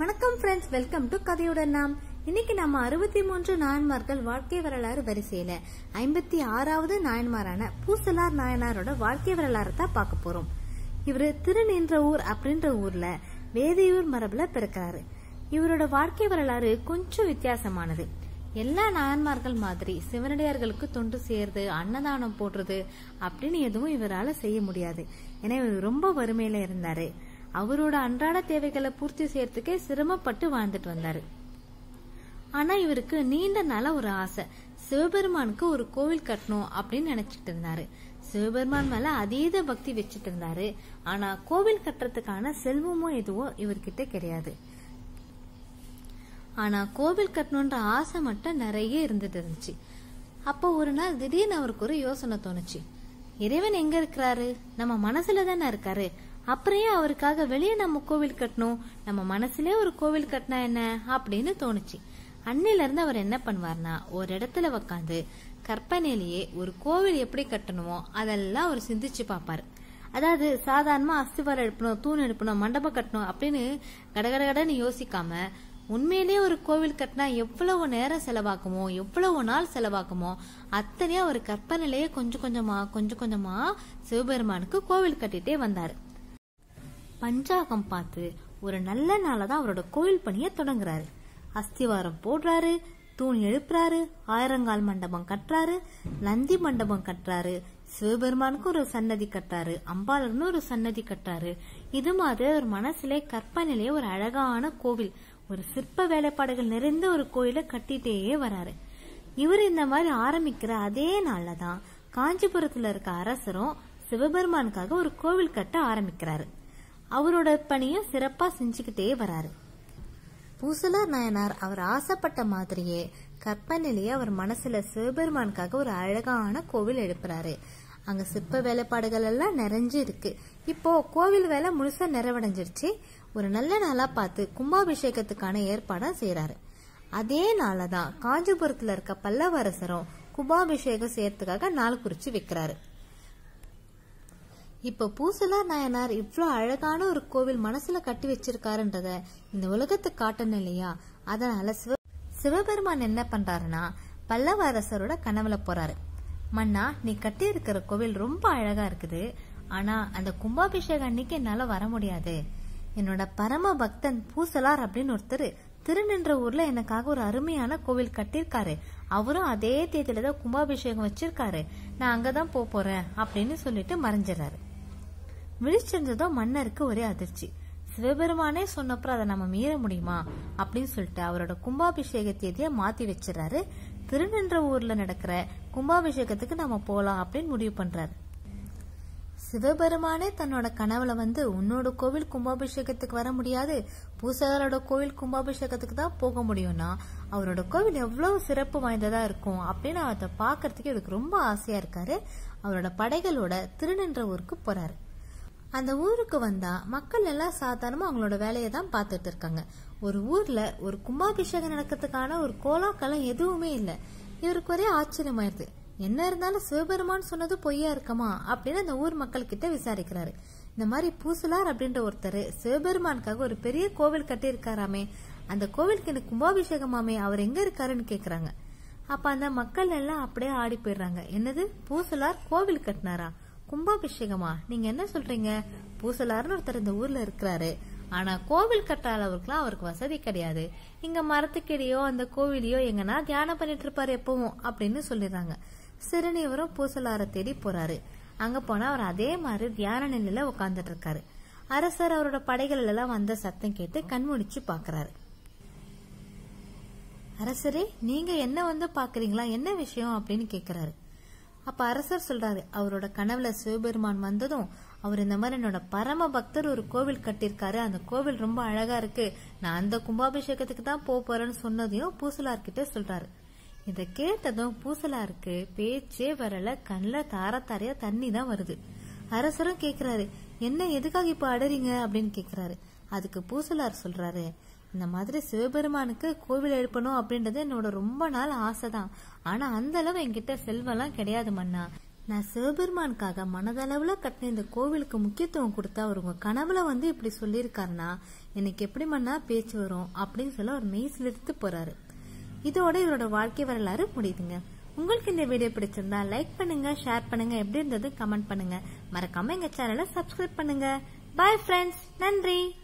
வணக்கம் friends welcome to கதையுடன் நாம் இன்னைக்கு நம்ம அறுபத்தி மூன்று நாயன்மார்கள் வாழ்க்கை வரலாறு வரிசையில ஐம்பத்தி ஆறாவது நாயன்மாரான பூசலார் நாயனாரோட வாழ்க்கை வரலாறு தான் பார்க்க போறோம் இவரு திருநின்ற ஊர் அப்படின்ற ஊர்ல வேதியூர் மரபுல பிறக்கிறாரு இவரோட வாழ்க்கை வரலாறு கொஞ்சம் வித்தியாசமானது எல்லா நாயன்மார்கள் மாதிரி சிவனடியார்களுக்கு தொண்டு செய்யறது அன்னதானம் போடுறது அப்படின்னு எதுவும் இவரால செய்ய முடியாது ஏன்னா இவர் ரொம்ப வறுமையில இருந்தாரு அவரோட அன்றாட தேவைகளை பூர்த்தி செய்யறதுக்கே சிரமப்பட்டு வாழ்ந்துட்டு வந்தாரு ஆனா இவருக்கு நீண்ட நாள ஒரு ஆசை சிவபெருமானுக்கு ஒரு கோவில் கட்டணும் அப்படின்னு நினைச்சிட்டு இருந்தாரு சிவபெருமான் மேல அதீத பக்தி வச்சிட்டு இருந்தாரு ஆனா கோவில் கட்டுறதுக்கான செல்வமும் எதுவும் இவர்கிட்ட கிடையாது ஆனா கோவில் கட்டணுன்ற ஆசை மட்டும் நிறைய இருந்துட்டு இருந்துச்சு அப்போ ஒரு நாள் திடீர்னு அவருக்கு ஒரு யோசனை தோணுச்சு இறைவன் எங்க இருக்கிறாரு நம்ம மனசுல தானே இருக்காரு அப்புறம் ஏன் அவருக்காக வெளியே நம்ம கோவில் கட்டணும் நம்ம மனசுலயே ஒரு கோவில் கட்டினா என்ன அப்படின்னு தோணுச்சு அன்னையில இருந்து அவர் என்ன பண்ணுவார்னா ஒரு இடத்துல உக்காந்து கற்பனையிலேயே ஒரு கோவில் எப்படி கட்டணுமோ அதெல்லாம் அவர் சிந்திச்சு பார்ப்பாரு அதாவது சாதாரணமா அஸ்திவாரம் எழுப்பணும் தூண் எழுப்பணும் மண்டபம் கட்டணும் அப்படின்னு கடகடகடன்னு யோசிக்காம உண்மையிலேயே ஒரு கோவில் கட்டினா எவ்வளவு நேரம் செலவாக்குமோ எவ்வளவு நாள் செலவாக்குமோ அத்தனையும் அவர் கற்பனையிலேயே கொஞ்சம் கொஞ்சமா கொஞ்சம் கொஞ்சமா சிவபெருமானுக்கு கோவில் கட்டிட்டே வந்தாரு பஞ்சாகம் பார்த்து ஒரு நல்ல நாள தான் அவரோட கோவில் பணியை தொடங்குறாரு அஸ்திவாரம் போடுறாரு தூண் எழுப்புறாரு ஆயிரங்கால் மண்டபம் கட்டுறாரு நந்தி மண்டபம் கட்டுறாரு சிவபெருமானுக்கு ஒரு சன்னதி கட்டுறாரு அம்பாளர்னு ஒரு சன்னதி கட்டுறாரு இது மாதிரி ஒரு மனசுலே கற்பனையிலே ஒரு அழகான கோவில் ஒரு சிற்ப வேலைப்பாடுகள் நிறைந்த ஒரு கோயிலை கட்டிட்டே வராரு இவர் இந்த மாதிரி ஆரம்பிக்கிற அதே நாள்ல தான் காஞ்சிபுரத்துல இருக்க அரசரும் சிவபெருமானுக்காக ஒரு கோவில் கட்ட ஆரம்பிக்கிறாரு அவரோட பணியும் சிறப்பா செஞ்சுக்கிட்டே வராரு பூசலார் நாயனார் அவர் ஆசைப்பட்ட மாதிரியே கற்பனையிலேயே அவர் மனசுல சிவபெருமானுக்காக ஒரு அழகான கோவில் எழுப்புறாரு அங்க சிற்ப வேலைப்பாடுகள் எல்லாம் நிறைஞ்சு இருக்கு இப்போ கோவில் வேலை முழுசா நிறைவடைஞ்சிருச்சு ஒரு நல்ல நாளா பார்த்து கும்பாபிஷேகத்துக்கான ஏற்பாடும் செய்யறாரு அதே நாளதான் காஞ்சிபுரத்துல இருக்க பல்லவரசரும் கும்பாபிஷேகம் செய்யறதுக்காக நாள் குறிச்சு வைக்கிறாரு இப்ப பூசலார் நாயனார் இவ்ளோ அழகான ஒரு கோவில் மனசுல கட்டி வச்சிருக்காருன்றத இந்த உலகத்துக்கு காட்டணும் இல்லையா அதனால சிவ சிவபெருமான் என்ன பண்றாருன்னா பல்லவ அரசரோட கனவுல போறாரு மன்னா நீ கட்டி இருக்கிற கோவில் ரொம்ப அழகா இருக்குது ஆனா அந்த கும்பாபிஷேகம் அன்னைக்கு என்னால வர முடியாது என்னோட பரம பக்தன் பூசலார் அப்படின்னு ஒருத்தர் திருநின்ற ஊர்ல எனக்காக ஒரு அருமையான கோவில் கட்டியிருக்காரு அவரும் அதே தேதியில தான் கும்பாபிஷேகம் வச்சிருக்காரு நான் அங்கதான் போக போறேன் அப்படின்னு சொல்லிட்டு மறைஞ்சிடறாரு விழிச்சிருந்ததும் மன்னருக்கு ஒரே அதிர்ச்சி சிவபெருமானே சொன்னப்புறம் அதை நம்ம மீற முடியுமா அப்படின்னு சொல்லிட்டு அவரோட கும்பாபிஷேக தேதியை மாத்தி வச்சிடறாரு திருநின்ற ஊர்ல நடக்கிற கும்பாபிஷேகத்துக்கு நம்ம போலாம் அப்படின்னு முடிவு பண்றாரு சிவபெருமானே தன்னோட கனவுல வந்து உன்னோட கோவில் கும்பாபிஷேகத்துக்கு வர முடியாது பூசகரோட கோவில் கும்பாபிஷேகத்துக்கு தான் போக முடியும்னா அவரோட கோவில் எவ்வளவு சிறப்பு வாய்ந்ததா இருக்கும் அப்படின்னு அதை பாக்குறதுக்கு இவருக்கு ரொம்ப ஆசையா இருக்காரு அவரோட படைகளோட திருநின்ற ஊருக்கு போறாரு அந்த ஊருக்கு வந்தா மக்கள் எல்லாம் சாதாரணமா அவங்களோட வேலையை தான் பார்த்துட்டு இருக்காங்க ஒரு ஊர்ல ஒரு கும்பாபிஷேகம் நடக்கிறதுக்கான ஒரு கோலாக்கலம் எதுவுமே இல்ல இவருக்கு ஒரே ஆச்சரியமாயிருது என்ன இருந்தாலும் சிவபெருமான் சொன்னது பொய்யா இருக்கமா அப்படின்னு அந்த ஊர் மக்கள் கிட்ட விசாரிக்கிறாரு இந்த மாதிரி பூசலார் அப்படின்ற ஒருத்தர் சிவபெருமானுக்காக ஒரு பெரிய கோவில் கட்டி இருக்காராமே அந்த கோவிலுக்கு எனக்கு கும்பாபிஷேகமாமே அவர் எங்க இருக்காருன்னு கேக்குறாங்க அப்ப அந்த மக்கள் எல்லாம் அப்படியே ஆடி போயிடுறாங்க என்னது பூசலார் கோவில் கட்டினாரா கும்பாபிஷேகமா நீங்க என்ன சொல்றீங்க பூசலார்னு ஒருத்தர் இந்த ஊர்ல இருக்கிறாரு ஆனா கோவில் கட்ட அளவுக்குலாம் அவருக்கு வசதி கிடையாது இங்க மரத்துக்கிடையோ அந்த கோவிலையோ எங்கன்னா தியானம் பண்ணிட்டு இருப்பாரு எப்பவும் அப்படின்னு சொல்லிடுறாங்க சிறுநீவரும் பூசலார தேடி போறாரு அங்க போனா அவர் அதே மாதிரி தியான நிலையில உட்கார்ந்துட்டு இருக்காரு அரசர் அவரோட படைகள் எல்லாம் வந்த சத்தம் கேட்டு கண்முடிச்சு பாக்குறாரு அரசரே நீங்க என்ன வந்து பாக்குறீங்களா என்ன விஷயம் அப்படின்னு கேக்குறாரு அப்ப அரசர் சொல்றாரு அவரோட கனவுல சிவபெருமான் வந்ததும் அவர் இந்த மாதிரி என்னோட பரம பக்தர் ஒரு கோவில் கட்டியிருக்காரு அந்த கோவில் ரொம்ப அழகா இருக்கு நான் அந்த கும்பாபிஷேகத்துக்கு தான் போக போறேன்னு சொன்னதையும் பூசலார் கிட்ட சொல்றாரு இத கேட்டதும் பூசலாருக்கு பேச்சே வரல கண்ணுல தார தாரையா தண்ணி தான் வருது அரசரும் கேக்குறாரு என்ன எதுக்காக இப்ப அடறீங்க அப்படின்னு கேக்குறாரு அதுக்கு பூசலார் சொல்றாரு இந்த மாதிரி சிவபெருமானுக்கு கோவில் எழுப்பணும் அப்படின்றது என்னோட ரொம்ப நாள் ஆசைதான் ஆனா அந்த அளவு என்கிட்ட செல்வம்லாம் கிடையாது மன்னா நான் சிவபெருமானுக்காக மனதளவுல கட்டின இந்த கோவிலுக்கு முக்கியத்துவம் கொடுத்து அவர் உங்க கனவுல வந்து இப்படி சொல்லியிருக்காருன்னா எனக்கு எப்படி மண்ணா பேச்சு வரும் அப்படின்னு சொல்ல அவர் மெய் சிலிர்த்து போறாரு இதோட இவரோட வாழ்க்கை வரலாறு முடியுதுங்க உங்களுக்கு இந்த வீடியோ பிடிச்சிருந்தா லைக் பண்ணுங்க ஷேர் பண்ணுங்க எப்படி இருந்தது கமெண்ட் பண்ணுங்க மறக்காம எங்க சேனலை சப்ஸ்கிரைப் பண்ணுங்க பாய் ஃப்ரெண்ட்ஸ் நன்றி